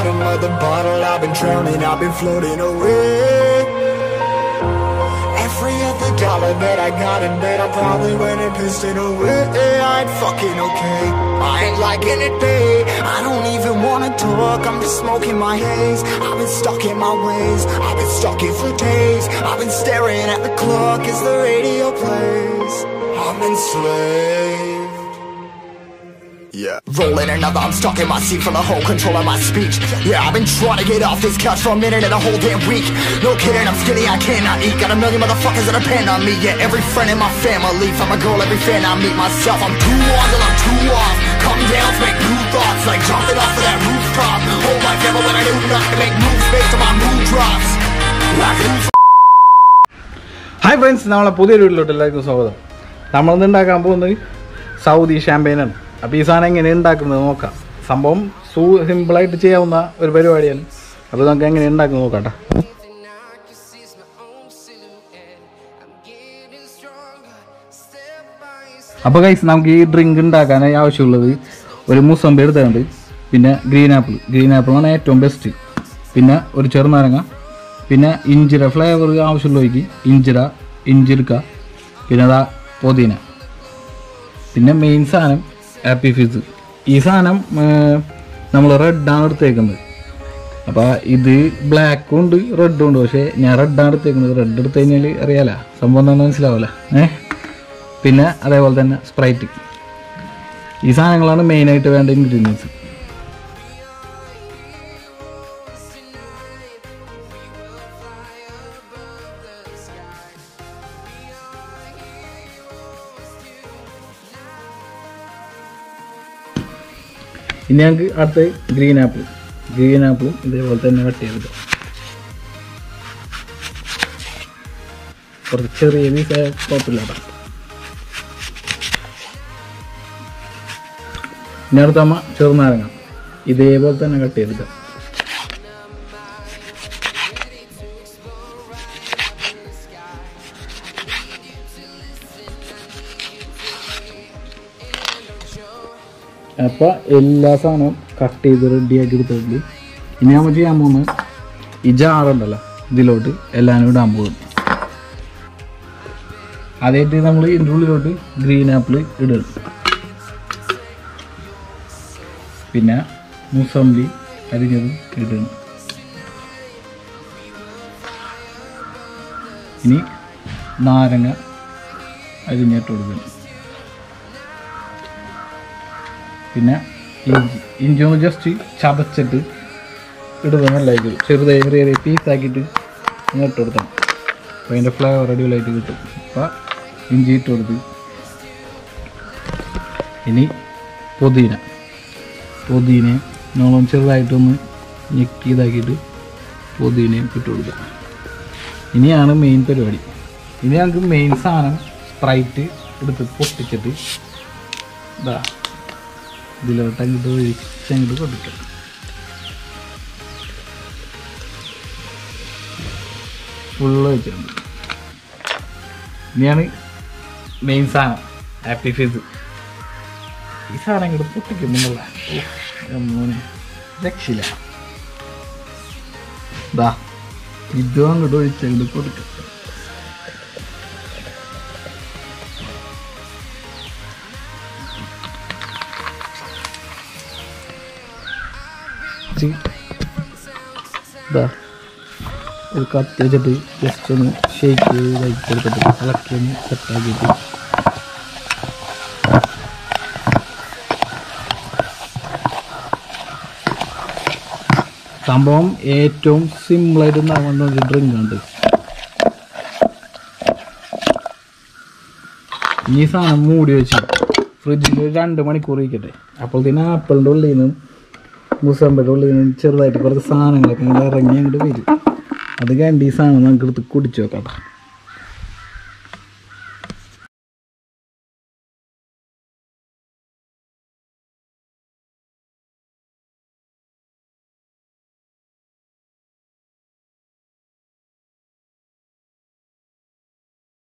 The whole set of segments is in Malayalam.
bottom of the bottle, I've been drowning, I've been floating away. Every other dollar that I got in bed, I probably went and pissed it away. I ain't fucking okay. I ain't liking it, babe. I don't even wanna talk. I'm just smoking my haze. I've been stuck in my ways. I've been stuck here for days. I've been staring at the clock as the radio plays. I'm enslaved. Yeah. Rolling another, I'm stuck in my seat for the whole control of my speech. Yeah, I've been trying to get off this couch for a minute and a whole damn week. No kidding, I'm skinny, I cannot eat. Got a million motherfuckers that depend on me. Yeah, every friend in my family. From a girl, every fan I meet myself. I'm too on till I'm too off. Come down to make new thoughts, like jumping off of that rooftop. Whole life never when I do nothing to make moves based on my mood drops. Like who's hi friends നമ്മളെ പുതിയ വീട്ടിലോട്ട് എല്ലാവർക്കും സ്വാഗതം നമ്മളിന്ന് ഉണ്ടാക്കാൻ പോകുന്നത് സൗദി ഷാമ്പയിനാണ് അപ്പോൾ ഈ സാധനം എങ്ങനെ ഉണ്ടാക്കുന്നത് നോക്കാം സംഭവം സൂ സിമ്പിളായിട്ട് ചെയ്യാവുന്ന ഒരു പരിപാടിയാണ് അപ്പോൾ നമുക്ക് എങ്ങനെ ഉണ്ടാക്കുന്നത് നോക്കാം കേട്ടോ Even I can see my own silhouette. I'm getting stronger, step by step. അപ്പോൾ കൈസ് നമുക്ക് ഈ ഡ്രിങ്ക് ഉണ്ടാക്കാനായി ആവശ്യമുള്ളത് ഒരു മുസമ്പ് എടുത്തുണ്ട് പിന്നെ ഗ്രീൻ ആപ്പിൾ ഗ്രീൻ ആപ്പിളാണ് ഏറ്റവും ബെസ്റ്റ് പിന്നെ ഒരു ചെറുനാരങ്ങ പിന്നെ ഇഞ്ചിര ഫ്ലേവർ ആവശ്യമുള്ളവർക്ക് ഇഞ്ചിര ഇഞ്ചിരിക്ക പിന്നെ അതാ പുതിന പിന്നെ മെയിൻ സാധനം ഹാപ്പി ഫിസ് ഈ സാധനം നമ്മൾ റെഡാണ് എടുത്തേക്കുന്നത് അപ്പോൾ ഇത് ബ്ലാക്കും ഉണ്ട് റെഡും ഉണ്ട് പക്ഷേ ഞാൻ റെഡാണ് എടുത്തേക്കുന്നത് റെഡ് എടുത്തു കഴിഞ്ഞാൽ അറിയാലോ സംഭവം എന്താണെന്ന് മനസ്സിലാവില്ല ഏ പിന്നെ അതേപോലെ തന്നെ സ്പ്രൈറ്റ് ഈ സാധനങ്ങളാണ് മെയിനായിട്ട് വേണ്ട ഇൻഗ്രീഡിയൻസ് ഇനി ഞങ്ങൾക്ക് അടുത്ത് ഗ്രീൻ ആപ്പിൾ ഗ്രീൻ ആപ്പിളും ഇതേപോലെ തന്നെ കട്ട് ചെയ്തിട്ട് കുറച്ച് ചെറിയ പീസ് കുഴപ്പമില്ല കേട്ടോ ഇനി അടുത്ത അമ്മ ചെറുനാരങ്ങ ഇതേപോലെ തന്നെ കട്ട് ചെയ്തിട്ട് അപ്പോൾ എല്ലാ സാധനവും കട്ട് ചെയ്ത് റെഡിയാക്കി എടുത്തിട്ടുണ്ട് ഇനി നമ്മൾ ചെയ്യാൻ പോകുന്നത് ഈ ജാറുണ്ടല്ലോ ഇതിലോട്ട് എല്ലാം ഇടാൻ പോകും ആദ്യമായിട്ട് നമ്മൾ ഇതിൻ്റെ ഉള്ളിലോട്ട് ഗ്രീൻ ആപ്പിൾ ഇടണം പിന്നെ മുസമ്പി അരിഞ്ഞത് ഇടണം ഇനി നാരങ്ങ അരിഞ്ഞിട്ട് കൊടുക്കണം പിന്നെ ഇഞ്ചി ഇഞ്ചി ഒന്ന് ജസ്റ്റ് ചതച്ചിട്ട് ഇടുന്നത് നല്ലതായിരിക്കും ചെറുതായി ചെറിയ ചെറിയ പീസാക്കിയിട്ട് ഇങ്ങോട്ട് കൊടുക്കണം അപ്പോൾ അതിൻ്റെ ഫ്ലേവർ അടിപൊളിയായിട്ട് കിട്ടും അപ്പോൾ ഇഞ്ചി ഇട്ട് കൊടുത്ത് ഇനി പുതിന പുതിനയും നമ്മളൊന്ന് ചെറുതായിട്ടൊന്ന് ഞെക്കി ഇതാക്കിയിട്ട് പുതിനയും ഇട്ട് കൊടുക്കുക ഇനിയാണ് മെയിൻ പരിപാടി ഇനി ഞങ്ങൾക്ക് മെയിൻ സാധനം സ്പ്രൈറ്റ് എടുത്ത് പൊട്ടിച്ചിട്ട് ഇതാ ഇതിലോട്ട് അങ്ങോട്ട് ഒഴിച്ചങ്ങോട്ട് കൊടുക്കാം ഫുള്ള് വെച്ചിട്ടുണ്ട് ഇനിയാണ് മെയിൻ സാധനം ഹാപ്പി ഫിസ് ഈ സാധനം ഇങ്ങോട്ട് പൊട്ടിക്കുന്നുള്ള മോനെ രക്ഷയില്ല ദാ ഇതും അങ്ങോട്ട് ഒഴിച്ചങ്ങോട്ട് കൊടുക്കാം ചി- ദാ ഒരു കത്തി വെച്ചിട്ട് ജസ്റ്റ് ഒന്ന് ഷേക്ക് ചെയ്ത് ഇതാക്കി കൊടുത്തിട്ട് ഇളക്കി ഒന്ന് സെറ്റാക്കിയിട്ട് സംഭവം ഏറ്റവും സിമ്പിളായിട്ട് ഉണ്ടാകുന്ന ഒരു ഡ്രിങ്ക് ഉണ്ട് ഈ സാധനം മൂടി വെച്ച് ഫ്രിഡ്ജിൽ ഒരു രണ്ട് മണിക്കൂർ ഇരിക്കട്ടെ അപ്പോഴത്തേന് ആപ്പിളിൻ്റെ ഉള്ളിൽ നിന്നും മുസമ്പയുടെ ഉള്ളിൽ നിന്ന് ചെറുതായിട്ട് കുറച്ച് സാധനങ്ങളൊക്കെ ഇങ്ങോട്ട് ഇറങ്ങി അങ്ങോട്ട് വരും അത് കഴിഞ്ഞ് ഈ സാധനം നമുക്ക് എടുത്ത് കുടിച്ചു നോക്കാം ട്ടോ.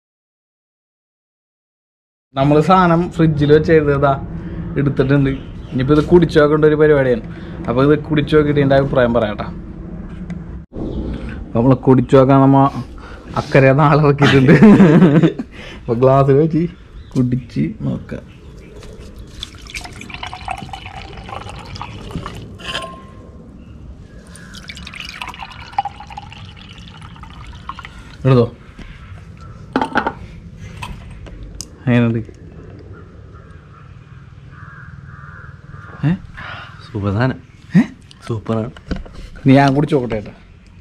നമ്മൾ സാധനം ഫ്രിഡ്ജിൽ വെച്ച് എഴുതതാ എടുത്തിട്ടുണ്ട് ഇനിയിപ്പോൾ ഇത് കുടിച്ചു നോക്കേണ്ട ഒരു പരിപാടിയാണ് അപ്പോൾ ഇത് കുടിച്ചു നോക്കിയിട്ട് എൻ്റെ അഭിപ്രായം പറയാട്ടാ നമ്മൾ കുടിച്ചു നോക്കാൻ നമ്മ അക്കരെ നാളെ ഇറക്കിയിട്ടുണ്ട് അപ്പോൾ ഗ്ലാസ് വെച്ച് കുടിച്ച് നോക്കാം എടുത്തോ എങ്ങനെയുണ്ട് ഏ സൂപ്പർ സാധനം ഏ സൂപ്പറാണ് നീ ഞാൻ കുടിച്ച് നോക്കട്ടെ ഏട്ടാ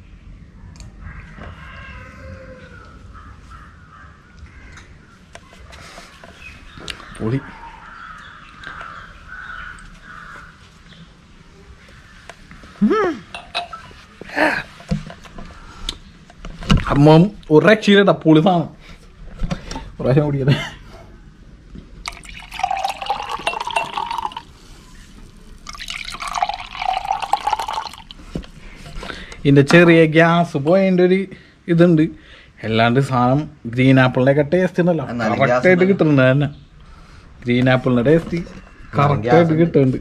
പൊളി അമ്മ ഒരു രക്ഷയിലട്ടാ പൊളി സാധനം പ്രാവശ്യം കുടിക്കട്ടെ ഇതിൻ്റെ ചെറിയ ഗ്യാസ് പോയതിൻ്റെ ഒരു ഇതുണ്ട് അല്ലാണ്ട് സാധനം ഗ്രീൻ ആപ്പിളിൻ്റെ ഒക്കെ ടേസ്റ്റ് ഉണ്ടല്ലോ എന്നാലും കറക്റ്റായിട്ട് gas കിട്ടുന്നുണ്ട് തന്നെ ഗ്രീൻ ആപ്പിളിൻ്റെ ടേസ്റ്റ് കറക്റ്റായിട്ട് gas കിട്ടുന്നുണ്ട്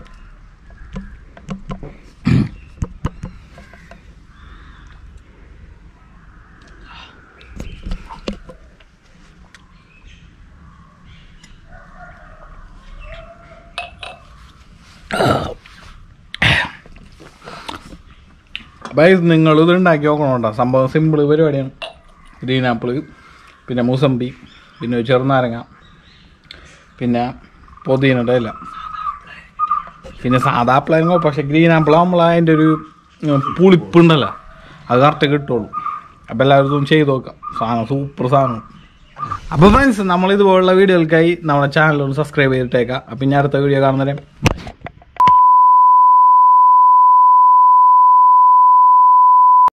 ബൈ നിങ്ങൾ ഇത് ഉണ്ടാക്കി നോക്കണോട്ടോ സംഭവം സിമ്പിൾ പരിപാടിയാണ് ഗ്രീൻ ആപ്പിള് പിന്നെ മൂസമ്പി പിന്നെ ഒരു ചെറുനാരങ്ങ പിന്നെ പൊതിനയുടെ ഇല പിന്നെ സാധാ ആപ്പിളായിരുന്നു പക്ഷെ ഗ്രീൻ ആപ്പിൾ നമ്മൾ അതിൻ്റെ ഒരു ഉം, പുളിപ്പുണ്ടല്ലോ അത് കറക്റ്റ് കിട്ടുള്ളൂ അപ്പോൾ എല്ലാവരും ഇതൊന്ന് ചെയ്ത് നോക്കാം സാധനം സൂപ്പർ സാധനം അപ്പോൾ ഫ്രണ്ട്സ് നമ്മൾ ഇതുപോലുള്ള വീഡിയോകൾക്കായി നമ്മുടെ ചാനൽ ഒന്ന് സബ്സ്ക്രൈബ് ചെയ്തിട്ടേക്കാം അപ്പം ഇനി അടുത്ത വീഡിയോ കാണുന്നവരെ